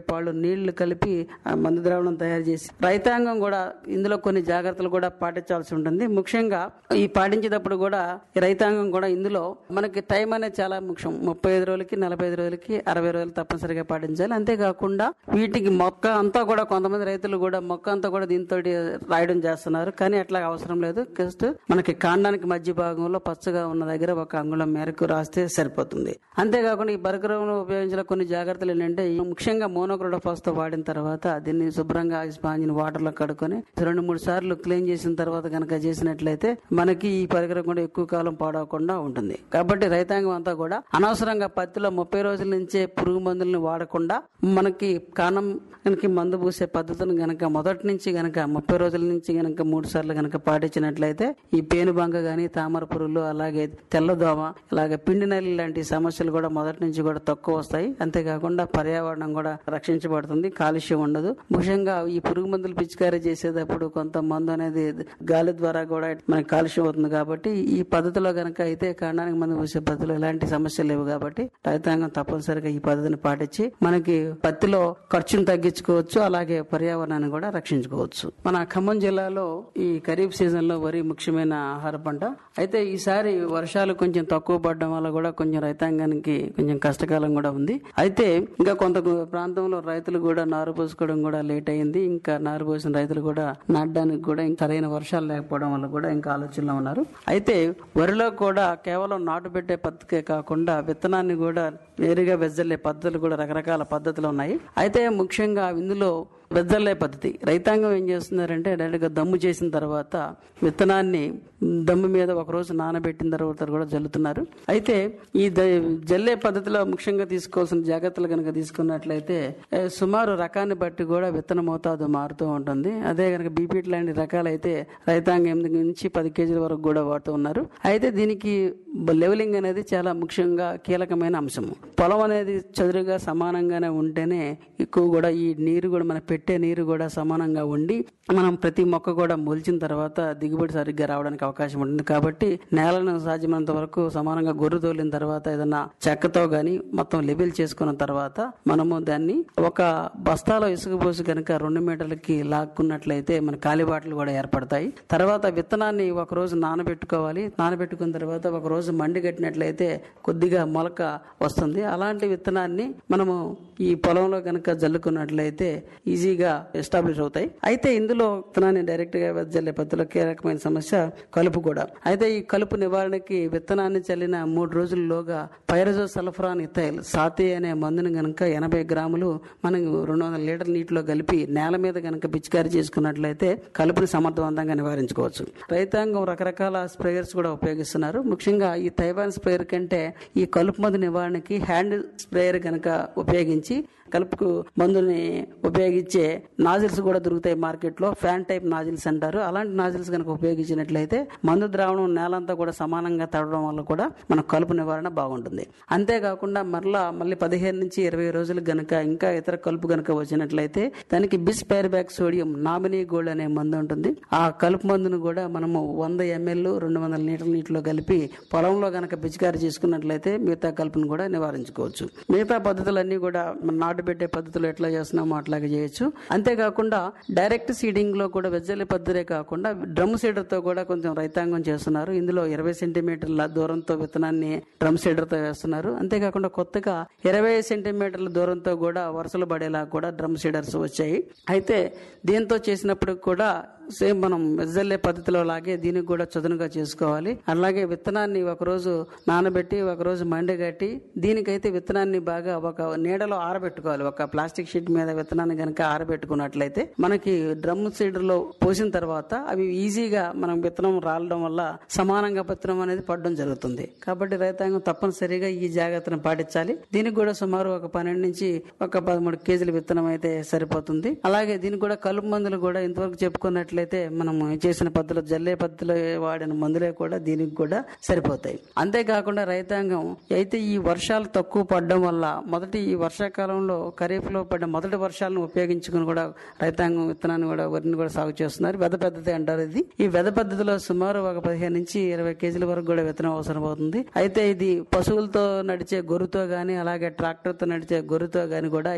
వాళ్ళు నీళ్లు కలిపి ఆ మందు ద్రావణం తయారు చేసి రైతాంగం కూడా ఇందులో కొన్ని జాగ్రత్తలు కూడా పాటించాల్సి ఉంటుంది ముఖ్యంగా ఈ పాటించేటప్పుడు కూడా ఈ రైతాంగం కూడా ఇందులో మనకి టైం అనేది చాలా ముఖ్యం ముప్పై ఐదు రోజులకి నలభై ఐదు రోజులకి అరవై రోజులు తప్పనిసరిగా పాటించాలి అంతేకాకుండా వీటికి మొక్క అంతా కూడా కొంతమంది రైతులు కూడా మొక్క అంతా కూడా దీంతో రాయడం చేస్తున్నారు కానీ అట్లా అవసరం లేదు జస్ట్ మనకి కాండానికి మధ్య భాగంలో పచ్చగా ఉన్న దగ్గర ఒక అంగుళం మేరకు రాస్తే సరిపోతుంది అంతేకాకుండా ఈ పరికరంలో ఉపయోగించిన కొన్ని జాగ్రత్తలు ఏంటంటే ఈ ముఖ్యంగా మోనోక్రోడోఫాస్ తో వాడిన తర్వాత దీన్ని శుభ్రంగా స్పాంజిని వాటర్ లో కడుకొని రెండు మూడు సార్లు క్లీన్ చేసిన తర్వాత కనుక చేసినట్లయితే మనకి ఈ పరికరం కూడా ఎక్కువ కాలం పాడవకుండా ఉంటుంది కాబట్టి రైతాంగం అంతా కూడా అనవసరంగా పత్తిలో ముప్పై రోజుల నుంచే పురుగు మందులను వాడకుండా మనకి కానం కనుక మందు పూసే పద్ధతిని గనక మొదటి నుంచి గనక ముప్పై రోజుల నుంచి గనక మూడు సార్లు గనక పాటించినట్లయితే ఈ పేనుబంక గాని తామర పురుగులు అలాగే తెల్లదోమ అలాగే పిండి నల్లి లాంటి సమస్యలు కూడా మొదటి నుంచి కూడా తక్కువ వస్తాయి అంతేకాకుండా పర్యావరణం కూడా రక్షించబడుతుంది కాలుష్యం ఉండదు ముఖ్యంగా ఈ పురుగు మందులు పిచికారీ చేసేటప్పుడు కొంత మందు అనేది గాలి ద్వారా కూడా మనకి కాలుష్యం అవుతుంది కాబట్టి ఈ పద్ధతిలో గనక అయితే కాండానికి మందు పూసే పద్ధతిలో ఎలాంటి సమస్యలు లేవు కాబట్టి రైతాంగం తప్పనిసరిగా ఈ పద్ధతిని పాటించి మనకి పత్తిలో ఖర్చును తగ్గించుకోవచ్చు అలాగే పర్యావరణాన్ని కూడా రక్షించుకోవచ్చు మన ఖమ్మం జిల్లాలో ఈ ఖరీఫ్ సీజన్ లో వరి ముఖ్యమైన ఆహార పంట అయితే ఈసారి వర్షాలు కొంచెం తక్కువ పడడం వల్ల కూడా కొంచెం రైతాంగానికి కొంచెం కష్టకాలం కూడా ఉంది అయితే ఇంకా కొంత ప్రాంతంలో రైతులు కూడా నారు పోసుకోవడం కూడా లేట్ అయింది ఇంకా నారు పోసిన రైతులు కూడా నాటడానికి కూడా ఇంకా సరైన వర్షాలు లేకపోవడం వల్ల కూడా ఇంకా ఆలోచనలో ఉన్నారు అయితే వరిలో కూడా కేవలం నాటు పెట్టే పద్ధతికే కాకుండా విత్తనాన్ని కూడా నేరుగా వెజ్జల్లే పద్ధతులు కూడా రకరకాల పద్ధతులు ఉన్నాయి అయితే ముఖ్యంగా ఇందులో వెజ్జల్లే పద్ధతి రైతాంగం ఏం చేస్తున్నారంటే డైరెక్ట్గా దమ్ము చేసిన తర్వాత విత్తనాన్ని దమ్ము మీద ఒక రోజు నానబెట్టిన తర్వాత కూడా జల్లుతున్నారు అయితే ఈ ద- జల్లే పద్ధతిలో ముఖ్యంగా తీసుకోవాల్సిన జాగ్రత్తలు కనుక తీసుకున్నట్లయితే ఏ, సుమారు రకాన్ని బట్టి కూడా విత్తన మోతాదు మారుతూ ఉంటుంది అదే కనుక బీపీటీ లాంటి రకాలైతే రైతాంగం ఎనిమిది నుంచి పది కేజీల వరకు కూడా వాడుతూ ఉన్నారు అయితే దీనికి లెవెలింగ్ అనేది చాలా ముఖ్యంగా కీలకమైన అంశము పొలం అనేది చదురుగా సమానంగానే ఉంటేనే ఎక్కువ కూడా ఈ నీరు కూడా మన పెట్టే నీరు కూడా సమానంగా ఉండి మనం ప్రతి మొక్క కూడా మొలిచిన తర్వాత దిగుబడి సరిగ్గా రావడానికి అవకాశం ఉంటుంది కాబట్టి నేలను సాధ్యమైనంత వరకు సమానంగా గొర్రు తోలిన తర్వాత ఏదైనా చెక్కతో గాని మొత్తం లెవెల్ చేసుకున్న తర్వాత మనము దాన్ని ఒక బస్తాలో ఇసుక పోసి కనుక రెండు మీటర్లకి లాక్కున్నట్లయితే మన కాలిబాటలు కూడా ఏర్పడతాయి తర్వాత విత్తనాన్ని ఒక రోజు నానబెట్టుకోవాలి నానబెట్టుకున్న తర్వాత ఒక రోజు మండి కట్టినట్లయితే కొద్దిగా మొలక వస్తుంది అలాంటి విత్తనాన్ని మనము ఈ పొలంలో కనుక జల్లుకున్నట్లయితే ఈజీగా ఎస్టాబ్లిష్ అవుతాయి అయితే ఇందులో విత్తనాన్ని డైరెక్ట్ గా వెదజల్లే పద్ధతిలో కీలకమైన సమస్య కలుపు కూడా అయితే ఈ కలుపు నివారణకి విత్తనాన్ని చల్లిన మూడు రోజుల్లోగా పైరజో సల్ఫరాన్ ఇథైల్ సాతి అనే మందుని గనక ఎనభై గ్రాములు మనం రెండు వందల లీటర్ నీటిలో కలిపి నేల మీద గనక పిచికారీ చేసుకున్నట్లయితే కలుపుని సమర్థవంతంగా నివారించుకోవచ్చు రైతాంగం రకరకాల స్ప్రేయర్స్ కూడా ఉపయోగిస్తున్నారు ముఖ్యంగా ఈ తైవాన్ స్ప్రేయర్ కంటే ఈ కలుపు మందు నివారణకి హ్యాండ్ స్ప్రేయర్ కనుక ఉపయోగించి కలుపుకు మందుని ఉపయోగించే నాజిల్స్ కూడా దొరుకుతాయి మార్కెట్లో ఫ్యాన్ టైప్ నాజిల్స్ అంటారు అలాంటి నాజిల్స్ కనుక ఉపయోగించినట్లయితే మందు ద్రావణం నేలంతా కూడా సమానంగా తడవడం వల్ల కూడా మన కలుపు నివారణ బాగుంటుంది అంతేకాకుండా మరలా మళ్ళీ పదిహేను నుంచి ఇరవై రోజులు గనక ఇంకా ఇతర కలుపు గనక వచ్చినట్లయితే దానికి bispyribac sodium nominee gold అనే మందు ఉంటుంది ఆ కలుపు మందును కూడా మనము వంద ఎంఎల్ రెండు వందల లీటర్ల నీటిలో కలిపి పొలంలో గనక పిచికారి చేసుకున్నట్లయితే మిగతా కలుపును కూడా నివారించుకోవచ్చు మిగతా పద్ధతులన్నీ కూడా మన నాటు పెట్టే పద్ధతులు ఎట్లా చేస్తున్నామో అట్లాగే చేయొచ్చు అంతేకాకుండా డైరెక్ట్ సీడింగ్ లో కూడా వెజ్జల్లి పద్ధతే కాకుండా డ్రమ్ సీడర్ తో కూడా కొంచెం రైతాంగం చేస్తున్నారు ఇందులో ఇరవై సెంటీమీటర్ల దూరంతో విత్తనాన్ని డ్రమ్ సీడర్ తో వేస్తున్నారు అంతేకాకుండా కొత్తగా ఇరవై సెంటీమీటర్ల దూరంతో కూడా వరుసలు పడేలా కూడా డ్రమ్ సీడర్స్ వచ్చాయి అయితే దీంతో చేసినప్పుడు కూడా సేమ్ మనం వెజ్జల్లే పద్ధతిలో లాగే దీనికి కూడా చదునుగా చేసుకోవాలి అలాగే విత్తనాన్ని ఒకరోజు నానబెట్టి ఒకరోజు మండగట్టి దీనికైతే విత్తనాన్ని బాగా ఒక నీడలో ఆరబెట్టుకోవాలి ఒక ప్లాస్టిక్ షీట్ మీద విత్తనాన్ని కనుక ఆరబెట్టుకున్నట్లయితే మనకి డ్రమ్ సీడర్ లో పోసిన తర్వాత అవి ఈజీగా మనం విత్తనం రాలడం వల్ల సమానంగా విత్తనం అనేది పడడం జరుగుతుంది కాబట్టి రైతాంగం తప్పనిసరిగా ఈ జాగ్రత్తను పాటించాలి దీనికి కూడా సుమారు ఒక పన్నెండు నుంచి ఒక పదమూడు కేజీల విత్తనం అయితే సరిపోతుంది అలాగే దీనికి కూడా కలుపు మందులు కూడా ఇంతవరకు చెప్పుకున్నట్లయితే మనం చేసిన పద్ధతిలో జల్లే పద్ధతిలో వాడిన మందులే కూడా దీనికి కూడా సరిపోతాయి అంతేకాకుండా రైతాంగం అయితే ఈ వర్షాలు తక్కువ పడడం వల్ల మొదటి ఈ వర్షాకాలంలో ఖరీఫ్ లో పడ్డ మొదటి వర్షాలను ఉపయోగించుకుని కూడా రైతాంగం విత్తనాన్ని కూడా వరిని కూడా సాగు చేస్తున్నారు వెద పద్ధతి అంటారు ఇది ఈ వెద పద్ధతిలో సుమారు ఒక పదిహేను నుంచి ఇరవై కేజీల వరకు కూడా విత్తనం అవసరం అవుతుంది అయితే ఇది పశువులతో నడిచే గొర్రుతో గాని అలాగే ట్రాక్టర్ తో నడిచే గొర్రుతో గాని కూడా